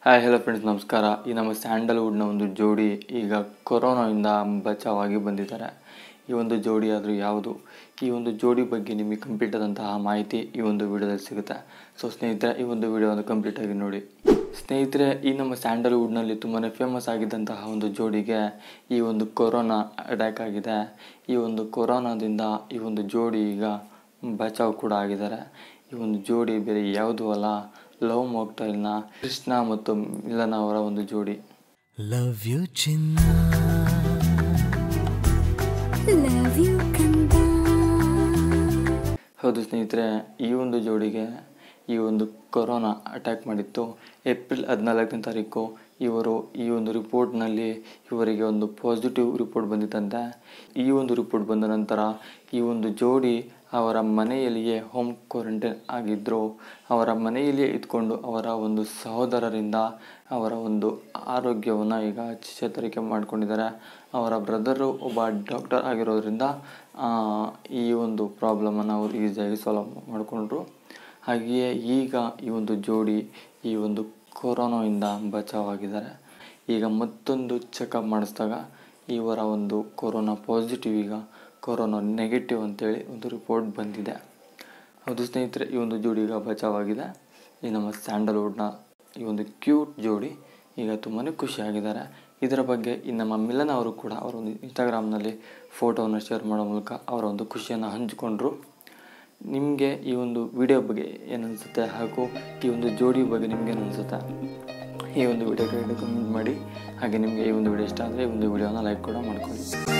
hi hello friends ನಮಸ್ಕಾರ ಈ ನಮ್ಮ ಸ್ಯಾಂಡಲ್ವುಡ್ನ ಒಂದು ಜೋಡಿ ಈಗ ಕೊರೋನಾದಿಂದ ಬಚಾವಾಗಿ ಬಂದಿದ್ದಾರೆ ಈ ಒಂದು ಜೋಡಿ ಆದರೂ ಯಾವುದು ಈ ಒಂದು ಜೋಡಿ ಬಗ್ಗೆ ನಿಮಗೆ ಕಂಪ್ಲೀಟ್ ಆದಂತಹ ಮಾಹಿತಿ ಈ ಒಂದು ವಿಡಿಯೋದಲ್ಲಿ ಸಿಗುತ್ತೆ ಸೊ ಸ್ನೇಹಿತರೆ ಈ ಒಂದು ವಿಡಿಯೋವನ್ನು ಕಂಪ್ಲೀಟಾಗಿ ನೋಡಿ ಸ್ನೇಹಿತರೆ ಈ ನಮ್ಮ ಸ್ಯಾಂಡಲ್ವುಡ್ನಲ್ಲಿ ತುಂಬಾ ಫೇಮಸ್ ಆಗಿದ್ದಂತಹ ಒಂದು ಜೋಡಿಗೆ ಈ ಒಂದು ಕೊರೋನಾ ಅಟ್ಯಾಕ್ ಆಗಿದೆ ಈ ಒಂದು ಕೊರೋನಾದಿಂದ ಈ ಒಂದು ಜೋಡಿ ಈಗ ಬಚಾವ್ ಕೂಡ ಆಗಿದ್ದಾರೆ ಈ ಒಂದು ಜೋಡಿ ಬೇರೆ ಯಾವುದೂ ಅಲ್ಲ ಲವ್ ಮಾಕ್ಟೈಲ್ನ ಕೃಷ್ಣ ಮತ್ತು ಮಿಲನ್ ಅವರ ಒಂದು ಜೋಡಿ ಲವ್ ಯು ಚಿನ್ನ Love you, ಕಂದ ಹೌದು ಸ್ನೇಹಿತರೆ ಈ ಒಂದು ಜೋಡಿಗೆ ಈ ಒಂದು ಕೊರೋನಾ ಅಟ್ಯಾಕ್ ಮಾಡಿತ್ತು ಏಪ್ರಿಲ್ ಹದಿನಾಲ್ಕನೇ ತಾರೀಕು ಇವರು ಈ ಒಂದು ರಿಪೋರ್ಟ್ನಲ್ಲಿ ಇವರಿಗೆ ಒಂದು ಪಾಸಿಟಿವ್ ರಿಪೋರ್ಟ್ ಬಂದಿತ್ತಂತೆ ಈ ಒಂದು ರಿಪೋರ್ಟ್ ಬಂದ ನಂತರ ಈ ಒಂದು ಜೋಡಿ ಅವರ ಮನೆಯಲ್ಲಿಯೇ ಹೋಮ್ ಕ್ವಾರಂಟೈನ್ ಆಗಿದ್ದರು ಅವರ ಮನೆಯಲ್ಲಿಯೇ ಇದ್ಕೊಂಡು ಅವರ ಒಂದು ಸಹೋದರರಿಂದ ಅವರ ಒಂದು ಆರೋಗ್ಯವನ್ನು ಈಗ ಚೇತರಿಕೆ ಮಾಡ್ಕೊಂಡಿದ್ದಾರೆ ಅವರ ಬ್ರದರು ಒಬ್ಬ ಡಾಕ್ಟರ್ ಆಗಿರೋದ್ರಿಂದ ಆ, ಈ ಒಂದು ಪ್ರಾಬ್ಲಮನ್ನು ಅವರು ಈಸಿಯಾಗಿ ಸಾಲ್ವ್ ಮಾಡಿಕೊಂಡ್ರು ಹಾಗೆಯೇ ಈಗ ಈ ಒಂದು ಜೋಡಿ ಈ ಒಂದು ಕೊರೋನಾಯಿಂದ ಬಚಾವಾಗಿದ್ದಾರೆ ಈಗ ಮತ್ತೊಂದು ಚೆಕಪ್ ಮಾಡಿಸಿದಾಗ ಇವರ ಒಂದು ಕೊರೋನಾ ಪಾಸಿಟಿವ್ ಈಗ ಕೊರೋನಾ ನೆಗೆಟಿವ್ ಅಂತೇಳಿ ಒಂದು ರಿಪೋರ್ಟ್ ಬಂದಿದೆ ಹೌದು ಸ್ನೇಹಿತರೆ ಈ ಒಂದು ಜೋಡಿ ಈಗ ಬಚಾವಾಗಿದೆ ಈ ನಮ್ಮ ಸ್ಯಾಂಡಲ್ವುಡ್ನ ಈ ಒಂದು ಕ್ಯೂಟ್ ಜೋಡಿ ಈಗ ತುಂಬಾ ಖುಷಿಯಾಗಿದ್ದಾರೆ ಇದರ ಬಗ್ಗೆ ಈ ನಮ್ಮ ಮಿಲನ್ ಅವರು ಕೂಡ ಅವರ ಒಂದು ಇನ್ಸ್ಟಾಗ್ರಾಮ್ನಲ್ಲಿ ಫೋಟೋವನ್ನು ಶೇರ್ ಮಾಡೋ ಮೂಲಕ ಅವರ ಒಂದು ಖುಷಿಯನ್ನು ಹಂಚಿಕೊಂಡ್ರು ನಿಮಗೆ ಈ ಒಂದು ವಿಡಿಯೋ ಬಗ್ಗೆ ಏನನ್ಸುತ್ತೆ ಹಾಗೂ ಈ ಒಂದು ಜೋಡಿ ಬಗ್ಗೆ ನಿಮ್ಗೆ ಏನು ಅನಿಸುತ್ತೆ ಈ ಒಂದು ವಿಡಿಯೋ ಕಮೆಂಟ್ ಮಾಡಿ ಹಾಗೆ ನಿಮಗೆ ಈ ಒಂದು ವಿಡಿಯೋ ಇಷ್ಟ ಆದರೆ ಈ ಒಂದು ವಿಡಿಯೋನ ಲೈಕ್ ಕೂಡ ಮಾಡ್ಕೊಳ್ಳಿ